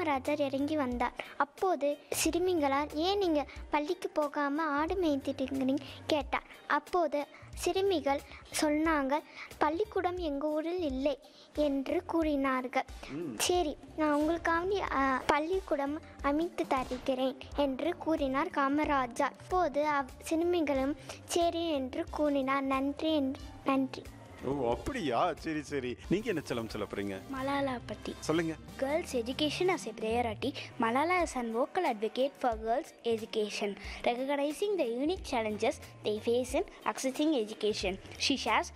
காமராஜர் இறங்கி வந்தார் அப்போது சிறுமிகளால் ஏன் நீங்கள் பள்ளிக்கு போகாமல் ஆடு மேய்த்திட்டுங்கிறீங்க கேட்டார் அப்போது சிறுமிகள் சொன்னாங்க பள்ளிக்கூடம் எங்கள் ஊரில் இல்லை என்று கூறினார்கள் சரி நான் உங்களுக்காண்டி அ, பள்ளிக்கூடம் அமைத்து தருகிறேன் என்று கூறினார் காமராஜா அப்போது அவ் சிறுமிகளும் சரி என்று கூறினார் நன்றி என்று நன்றி ஓ அப்படியா சரி சரி நீங்க என்ன செல்லம் சொல்ல போறீங்க Malala பற்றி சொல்லுங்க Girls' education as a priority, Malala is an vocal advocate for girls' education, recognizing the unique challenges they face in accessing education. She shares